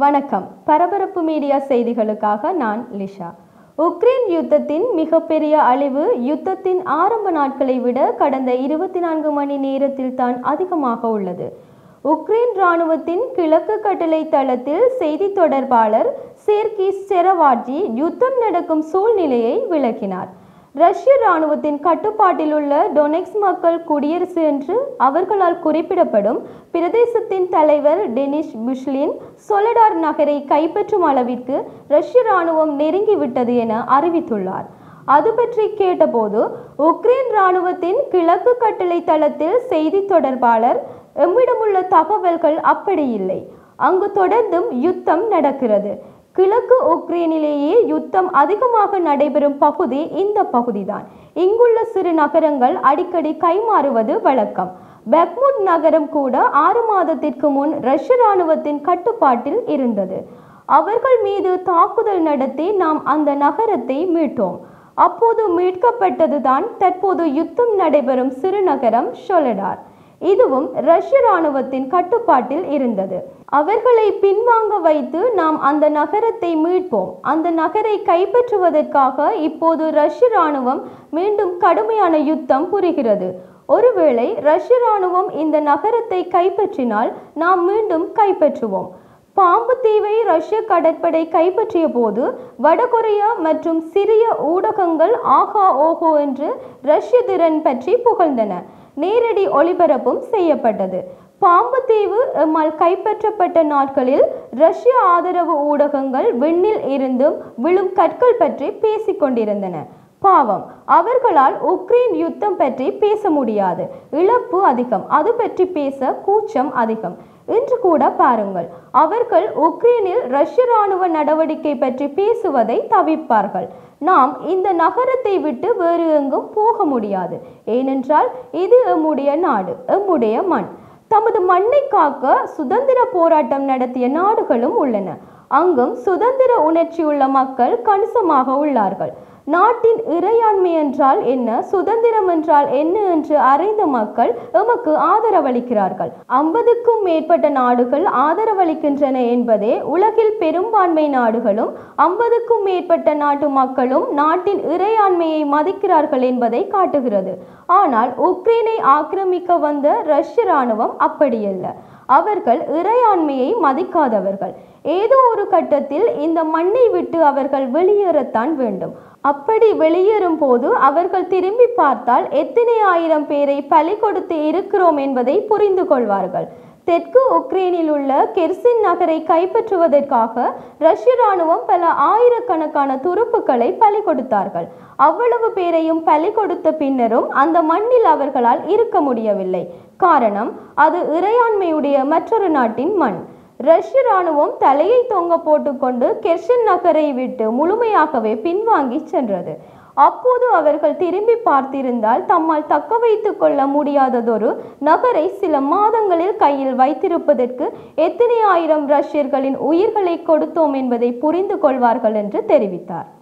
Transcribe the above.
வணக்கம் பரபரப்பு மீடியா செய்திகளுக்காக நான் லிஷா உக்ரைன் யுத்தத்தின் மிகப்பெரிய அழிவு யுத்தத்தின் ஆரம்ப நாட்களை விட கடந்த இருபத்தி நான்கு மணி நேரத்தில் தான் அதிகமாக உள்ளது உக்ரைன் இராணுவத்தின் கிழக்கு கட்டளை தளத்தில் செய்தி தொடர்பாளர் சேர்கி செரவாட்ஜி யுத்தம் நடக்கும் சூழ்நிலையை விளக்கினார் ரஷ்ய இராணுவத்தின் கட்டுப்பாட்டில் உள்ள டொனெக்ஸ் மக்கள் குடியரசு என்று அவர்களால் குறிப்பிடப்படும் பிரதேசத்தின் தலைவர் டெனிஷ் புஷ்லின் சொலடார் நகரை கைப்பற்றும் அளவிற்கு ரஷ்ய இராணுவம் நெருங்கிவிட்டது என அறிவித்துள்ளார் அது பற்றி கேட்டபோது உக்ரைன் இராணுவத்தின் கிழக்கு கட்டளை தளத்தில் செய்தி தொடர்பாளர் எம்மிடமுள்ள தகவல்கள் அப்படி இல்லை அங்கு தொடர்ந்தும் யுத்தம் நடக்கிறது கிழக்கு உக்ரைனிலேயே யுத்தம் அதிகமாக நடைபெறும் பகுதி இந்த பகுதிதான் இங்குள்ள சிறு நகரங்கள் அடிக்கடி கைமாறுவது வழக்கம் பெக்முட் நகரம் கூட ஆறு மாதத்திற்கு முன் ரஷ்ய இராணுவத்தின் கட்டுப்பாட்டில் இருந்தது அவர்கள் மீது தாக்குதல் நடத்தி நாம் அந்த நகரத்தை மீட்டோம் அப்போது மீட்கப்பட்டதுதான் தற்போது யுத்தம் நடைபெறும் சிறுநகரம் ஷொலடார் இதுவும் ரஷ்ய இராணுவத்தின் கட்டுப்பாட்டில் இருந்தது அவர்களை பின்வாங்க வைத்து நாம் அந்த நகரத்தை மீட்போம் அந்த நகரை கைப்பற்றுவதற்காக இப்போது ரஷ்ய இராணுவம் மீண்டும் கடுமையான யுத்தம் புரிகிறது ஒருவேளை ரஷ்ய இராணுவம் இந்த நகரத்தை கைப்பற்றினால் நாம் மீண்டும் கைப்பற்றுவோம் பாம்பு தீவை ரஷ்ய கடற்படை கைப்பற்றிய போது வடகொரியா மற்றும் சிரிய ஊடகங்கள் ஆகா ஓஹோ என்று ரஷ்ய திறன் பற்றி புகழ்ந்தன நேரடி ஒளிபரப்பும் செய்யப்பட்டது பாம்பு தீவு எம்மால் கைப்பற்றப்பட்ட நாட்களில் ரஷ்ய ஆதரவு ஊடகங்கள் விண்ணில் இருந்தும் விழும் கற்கள் பற்றி பேசிக் கொண்டிருந்தன பாவம் அவர்களால் உக்ரைன் யுத்தம் பற்றி பேச முடியாது இழப்பு அதிகம் அது பற்றி பேச கூச்சம் அதிகம் இன்று கூட பாருங்கள் அவர்கள் உக்ரைனில் ரஷ்ய இராணுவ நடவடிக்கை பற்றி பேசுவதை தவிர்ப்பார்கள் நாம் இந்த நகரத்தை விட்டு வேறு எங்கும் போக முடியாது ஏனென்றால் இது எம்முடைய நாடு எம்முடைய மண் தமது மண்ணை காக்க சுதந்திர போராட்டம் நடத்திய நாடுகளும் உள்ளன அங்கும் சுதந்திர உணர்ச்சியுள்ள மக்கள் கணிசமாக உள்ளார்கள் நாட்டின் இறையாண்மை என்றால் என்ன சுதந்திரம் என்றால் என்ன என்று அறிந்த மக்கள் எமக்கு ஆதரவளிக்கிறார்கள் ஐம்பதுக்கும் மேற்பட்ட நாடுகள் ஆதரவளிக்கின்றன என்பதே உலகில் பெரும்பான்மை நாடுகளும் ஐம்பதுக்கும் மேற்பட்ட நாட்டு மக்களும் நாட்டின் இறையாண்மையை மதிக்கிறார்கள் என்பதை காட்டுகிறது ஆனால் உக்ரைனை ஆக்கிரமிக்க வந்த ரஷ்ய இராணுவம் அப்படியல்ல அவர்கள் இறையாண்மையை மதிக்காதவர்கள் ஏதோ ஒரு கட்டத்தில் இந்த மண்ணை விட்டு அவர்கள் வெளியேறத்தான் வேண்டும் அப்படி வெளியேறும் போது அவர்கள் திரும்பி பார்த்தால் எத்தனை ஆயிரம் பேரை பலி கொடுத்து இருக்கிறோம் என்பதை புரிந்து கொள்வார்கள் தெற்கு உக்ரைனில் உள்ள கெர்சின் நகரை கைப்பற்றுவதற்காக ரஷ்ய இராணுவம் பல ஆயிரக்கணக்கான துருப்புக்களை பலி கொடுத்தார்கள் அவ்வளவு பேரையும் பலி கொடுத்த பின்னரும் அந்த மண்ணில் அவர்களால் இருக்க முடியவில்லை காரணம் அது இறையாண்மையுடைய மற்றொரு நாட்டின் மண் ரஷ்ய இராணுவம் தலையை தொங்க போட்டுக்கொண்டு கெர்ஷன் நகரை விட்டு முழுமையாகவே பின்வாங்கி சென்றது அப்போது அவர்கள் திரும்பி பார்த்திருந்தால் தம்மால் தக்க வைத்து கொள்ள முடியாததொரு நகரை சில மாதங்களில் கையில் வைத்திருப்பதற்கு எத்தனை ஆயிரம் ரஷ்யர்களின் உயிர்களை கொடுத்தோம் என்பதை புரிந்து கொள்வார்கள் என்று தெரிவித்தார்